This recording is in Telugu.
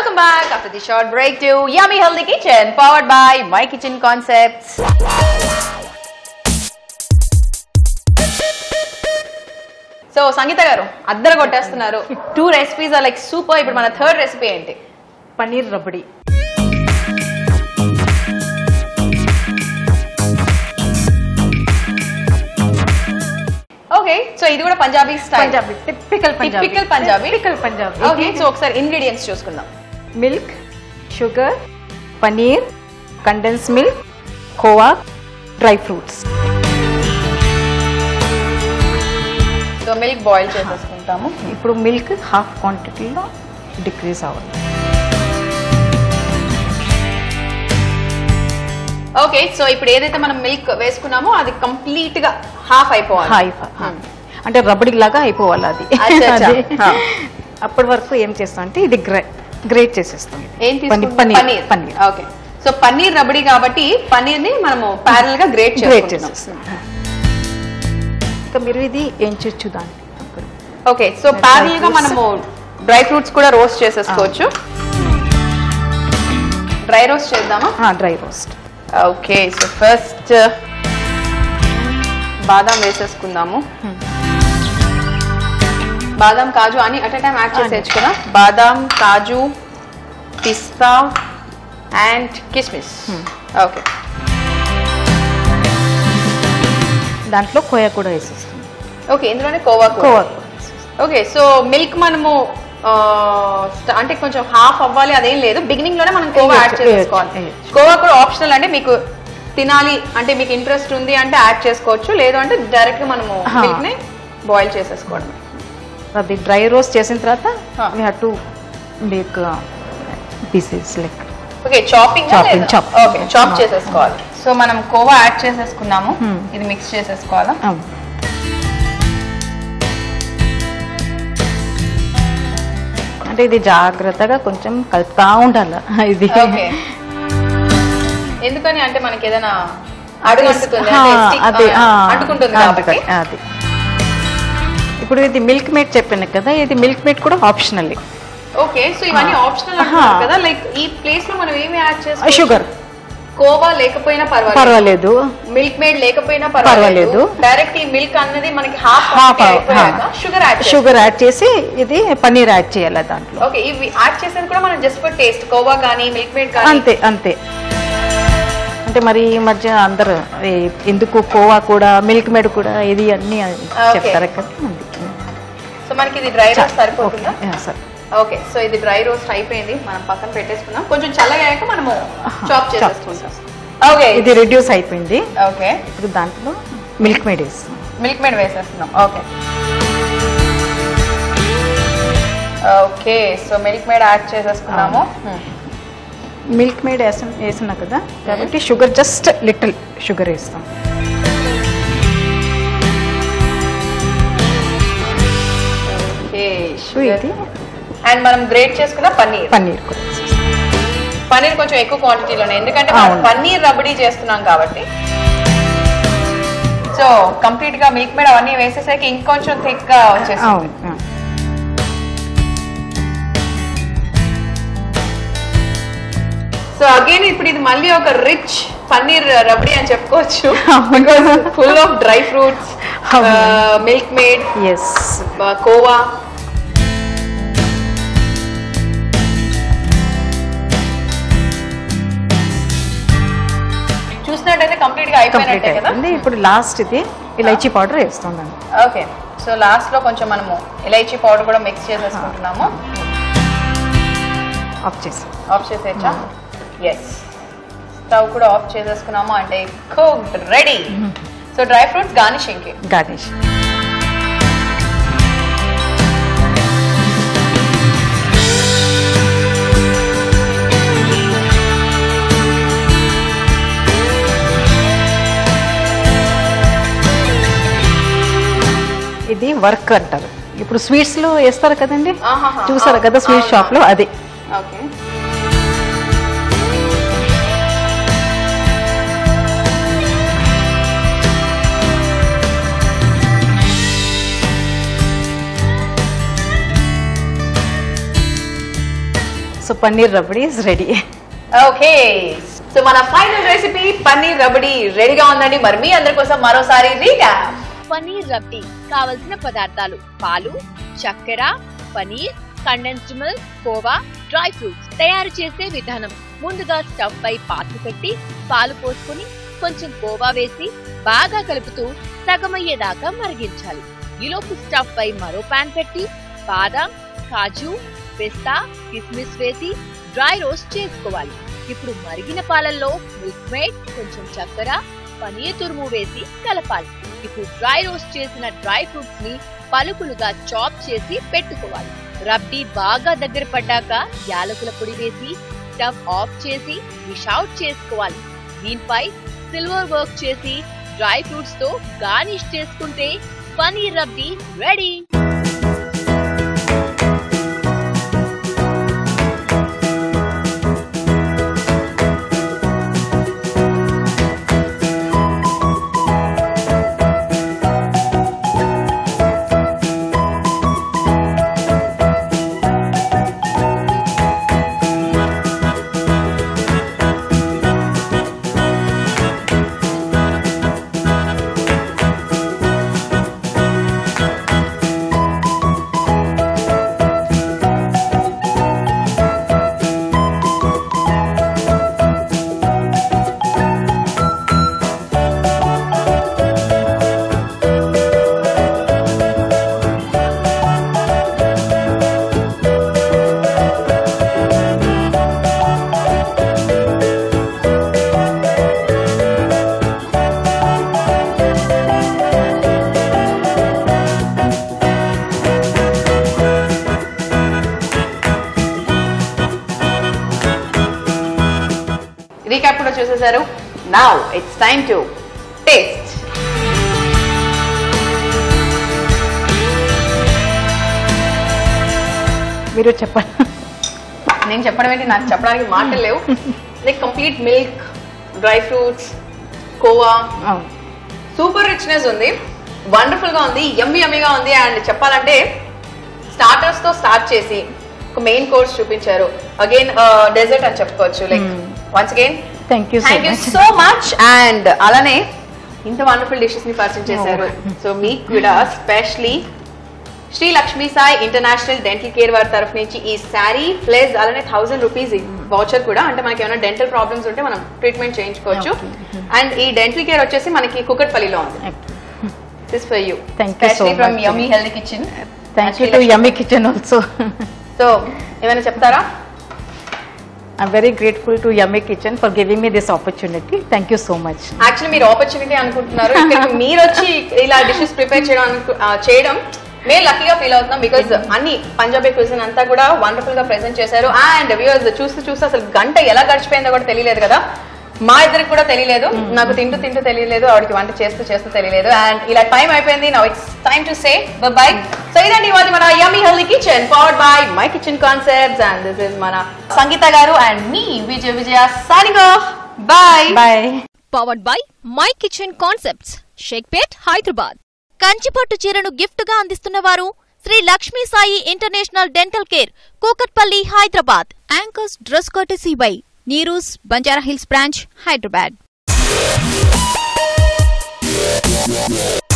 Welcome back after the short break to Yummy Healthy Kitchen, powered by My Kitchen Concepts. So Sangeetha గారు అద్దరు కొట్టేస్తున్నారు two recipes are like super ఇప్పుడు మన థర్డ్ రెసిపీ ఏంటి పన్నీర్ రబడి ఓకే సో ఇది కూడా Punjabi style Punjabi typical Punjabi Typical Punjabi. Typical Punjabi okay so ఒకసారి ఇంగ్రీడియంట్స్ చూసుకుందాం milk sugar paneer condense milk khoa dry fruits so milk boil చేసేసుకుంటాము ఇప్పుడు మిల్క్ హాఫ్ క్వాంటిటీలో డిక్రీజ్ అవ్వాలి ఓకే సో ఇప్పుడు ఏదైతే మనం మిల్క్ వేసుకున్నామో అది కంప్లీట్ గా హాఫ్ అయిపోవాలి హాయ్ అంటే రబడి లాగా అయిపోవాలి అది అచ్చా, అచ్చా. అది. హా. అప్పటి వరకు ఏం చేస్తాం అంటే ఇది గ్రే గ్రేట్ చేసేస్తాం ఏం పని- తీసుకుంటాం పన్నీర్ పన్నీర్ ఓకే సో పన్నీర్ రబడి కాబట్టి పన్నీర్ ని మనము ప్యారల్ గా గ్రేట్ గ్రేట్ చేసుకుంటున్నాం చేసేస్తాం ఇంకా మీరు ఇది ఏం చేయొచ్చు దాన్ని ఓకే సో Dry ప్యారల్ గా fruits. మనము డ్రై ఫ్రూట్స్ కూడా రోస్ట్ చేసేసుకోవచ్చు డ్రై రోస్ట్ చేద్దామా dry roast okay so first బాదాం వేసేసుకుందాము బాదాం కాజు అని అట్ టైం యాడ్ చేసేయచ్చు కదా బాదాం కాజు పిస్తా అండ్ కిస్మిస్ ఓకే దాంట్లో కోయా కూడా వేసేస్తాం ఓకే ఇందులోనే కోవా కూడా. కోవా ఓకే సో మిల్క్ మనము ఆ, స్ట్- అంటే కొంచెం హాఫ్ అవ్వాలి అదేం లేదు బిగినింగ్ లోనే మనం కోవా యాడ్ వేయొచ్చు, చేసుకోవాలి వేయొచ్చు. కోవా కూడా ఆప్షనల్ అంటే మీకు తినాలి అంటే మీకు ఇంట్రెస్ట్ ఉంది అంటే యాడ్ చేసుకోవచ్చు లేదు అంటే డైరెక్ట్ గా మనము ఆహా. మిల్క్ ని బాయిల్ చేసేసుకోవడం అది డ్రై రోస్ట్ చేసిన తర్వాత Huh. We have to make pieces like okay chopping Chopping, chop. Okay chop Ah. చేసేసుకోవాలి సో మనం కోవా యాడ్ చేసేసుకున్నాము Hmm. ఇది మిక్స్ చేసేసుకోవాలా అంటే ఇది జాగ్రత్తగా కొంచెం కలుపుతా ఉండాలి ఇది ఓకే ఎందుకని అంటే మనకి ఏదైనా అడుగు అంటుతుంది ఆ, అంటే stick, అది ఆ, ఆ, అంటుకుంటుంది అందుకని, కాబట్టి అది ఇప్పుడు ఇది మిల్క్ మేట్ చెప్పాను కదా ఇది మిల్క్ మేట్ కూడా ఆప్షనల్ ఓకే సో ఇవన్నీ ఆ. ఆప్షనల్ ఆహా. అంటున్నారు కదా లైక్ ఈ ప్లేస్ లో మనం ఏమి యాడ్ చేసుకోవచ్చు షుగర్ కోవా లేకపోయినా పర్వాలేదు పర్వాలేదు మిల్క్ మేడ్ లేకపోయినా పర్వాలేదు. పర్వాలేదు డైరెక్ట్ ఈ మిల్క్ అన్నది మనకి హాఫ్ హాఫ్ అయిపోయాక షుగర్ యాడ్ షుగర్ యాడ్ చేసి ఇది పన్నీర్ యాడ్ చేయాలి దాంట్లో ఓకే ఇవి యాడ్ చేసేది కూడా మనం జస్ట్ ఫర్ టేస్ట్ కోవా కానీ మిల్క్ మేడ్ కానీ అంతే అంతే అంటే మరి ఈ మధ్య అందరు ఏ, ఎందుకు కోవా కూడా మిల్క్ మేడ్ కూడా ఇది అన్ని Okay. చెప్తారు కదా అందుకే. సో మనకి ఇది డ్రై రోస్ట్ సరిపోతుందా ఓకే, యా, సరే ఓకే సో ఇది డ్రై రోస్ట్ అయిపోయింది మనం పక్కన పెట్టేసుకుందాం కొంచెం చల్లగాయాక మనము ఆహా, చాప్ chop చేసేసుకుంటాం ఓకే ఇది రెడ్యూస్ అయిపోయింది ఓకే ఇప్పుడు దాంట్లో మిల్క్ మేడ్ వేస్తాం మిల్క్ మేడ్ వేసేస్తున్నాం okay okay so Milkmaid add చేసేసుకున్నాము మిల్క్ మేడ్ వేసాం వేసినా కదా కాబట్టి షుగర్ జస్ట్ లిటిల్ షుగర్ వేస్తాం ఓకే సో ఇది అండ్ మనం గ్రేట్ చేసుకున్న పన్నీర్ పన్నీర్ కూడా వేసేస్తాం. పన్నీర్ కొంచెం ఎక్కువ క్వాంటిటీలోనే ఎందుకంటే మనం అవును. పన్నీర్ రబడీ చేస్తున్నాం కాబట్టి సో కంప్లీట్ గా మిల్క్ మేడ్ అవన్నీ వేసేసరికి ఇంకొంచెం థిక్ గా వచ్చేస్తుంది అవును ఆ. సో అగైన్ ఇప్పుడు ఇది మళ్ళీ ఒక రిచ్ పన్నీర్ రబడీ అని చెప్పుకోవచ్చు అవును. ఫుల్ ఆఫ్ డ్రై ఫ్రూట్స్ అవును. మిల్క్ మేడ్ ఎస్ కోవా చూసినట్టయితే కంప్లీట్ గా కంప్లీట్ అయిపోయినట్టే కదా అయిపోయింది ఇప్పుడు లాస్ట్ ఇది ఇలైచీ పౌడర్ వేస్తాం దాన్ని ఓకే సో లాస్ట్ లో కొంచెం మనము ఇలైచీ పౌడర్ కూడా మిక్స్ చేసేసుకుంటున్నాము ఆఫ్ చేసి ఆఫ్ చేసేయచ్చా ఎస్ స్టవ్ కూడా ఆఫ్ చేసేసుకున్నాము అంటే cooked ready so dry fruits garnishing కి గార్నిష్ ఇది వర్క్ అంటారు ఇప్పుడు స్వీట్స్ లో వేస్తారు కదండి ఆహాహా, చూసారు కదా స్వీట్ అవునా. షాప్ లో అది okay so paneer rabri is ready okay so మన ఫైనల్ రెసిపీ పన్నీర్ రబడి రెడీగా ఉందండి మరి మీ అందరి కోసం మరోసారి రీక్యాప్ పనీర్ రబ్డీ కావలసిన పదార్థాలు పాలు చక్కెర paneer condensed milk khoa dry fruits తయారు చేసే విధానం ముందుగా స్టవ్ పై పాత్ర పెట్టి పాలు పోసుకుని కొంచెం కోవా వేసి బాగా కలుపుతూ సగమయ్యేదాకా మరిగించాలి ఈలోపు స్టవ్ పై మరో పాన్ పెట్టి బాదం కాజు పిస్తా కిస్మిస్ వేసి డ్రై రోస్ట్ చేసుకోవాలి ఇప్పుడు మరిగిన పాలల్లో మిల్క్ మేడ్ కొంచెం చక్కెర పనీర్ తురుము వేసి కలపాలి ఇప్పుడు డ్రై రోస్ట్ చేసిన డ్రై ఫ్రూట్స్ ని పలుకులుగా చాప్ చేసి పెట్టుకోవాలి రబ్డీ బాగా దగ్గర పడ్డాక యాలకుల పొడి వేసి స్టవ్ ఆఫ్ చేసి డిష్ అవుట్ చేసుకోవాలి దీనిపై సిల్వర్ వర్క్ చేసి డ్రై ఫ్రూట్స్ తో గార్నిష్ చేసుకుంటే పనీర్ రబ్డీ రెడీ రీక్యాప్ కూడా చూసేశారు now it's time to taste మీరు చెప్పండి నేను చెప్పడం ఏంటి నాకు చెప్పడానికి మాటలు లేవు like complete milk dry fruits khoa అవును. సూపర్ రిచ్నెస్ ఉంది వండర్ఫుల్ గా ఉంది యమ్మీ యమ్మీగా ఉంది అండ్ చెప్పాలంటే స్టార్టర్స్ తో స్టార్ట్ చేసి ఒక మెయిన్ కోర్స్ చూపించారు అగైన్ డెజర్ట్ అని చెప్పుకోవచ్చు like Hmm. Once again thank you so thank you much so much and అలానే ఇంత వండర్ఫుల్ డిషెస్ ని పరిచయం చేశారు సో మీకు కూడా specially Shri Lakshmi Sai International Dental Care వారి తరఫు నుంచి ఈ శారీ ప్లస్ అలానే థౌసండ్ రూపీస్ వౌచర్ కూడా అంటే మనకి ఏమైనా డెంటల్ ప్రాబ్లమ్స్ ఉంటే మనం ట్రీట్మెంట్ చేయించుకోవచ్చు Okay. అండ్ ఈ డెంటల్ కేర్ వచ్చేసి మనకి కుకట్పల్లిలో ఉంది this for you Thank you so from much. Yummy Healthy Kitchen thank you to Yummy Kitchen also so ఏమైనా చెప్తారా I'm very grateful to Yummy Kitchen for giving me this opportunity thank you so much actually మీరు ఆపర్చునిటీ అనుకుంటున్నారు ఇక్కడికి మీరు వచ్చి ఇలా డిషెస్ ప్రిపేర్ చేయడం అనుకు- ఆ, చేయడం మేము లక్కీగా ఫీల్ అవుతున్నాం బికాజ్ అన్ని పంజాబీ క్విజన్ అంతా కూడా వండర్ఫుల్ గా ప్రెజెంట్ చేశారు అండ్ వ్యూవర్స్ చూస్తూ చూస్తూ అసలు గంట ఎలా గడిచిపోయిందో కూడా తెలియలేదు కదా మా ఇద్దరికి కూడా తెలియలేదు నాకు తింటూ తింటూ తెలియలేదు ఆవిడకి వంట చేస్తూ చేస్తూ తెలియలేదు అండ్ ఇలా టైం అయిపోయింది now it's time to say bye so ఇదండి ఇవాళ మన Yummy Healthy Kitchen powered by My Kitchen Concepts and this is మన సంగీత గారు అండ్ మీ Vijaya Vijaya signing off bye bye powered by My Kitchen Concepts Shaikpet Hyderabad కంచిపట్టు చీరను గిఫ్ట్ గా అందిస్తున్న వారు Shri Lakshmi Sai International Dental Care Kukatpally Hyderabad anchors dress courtesy by Neeru's Banjara Hills branch Hyderabad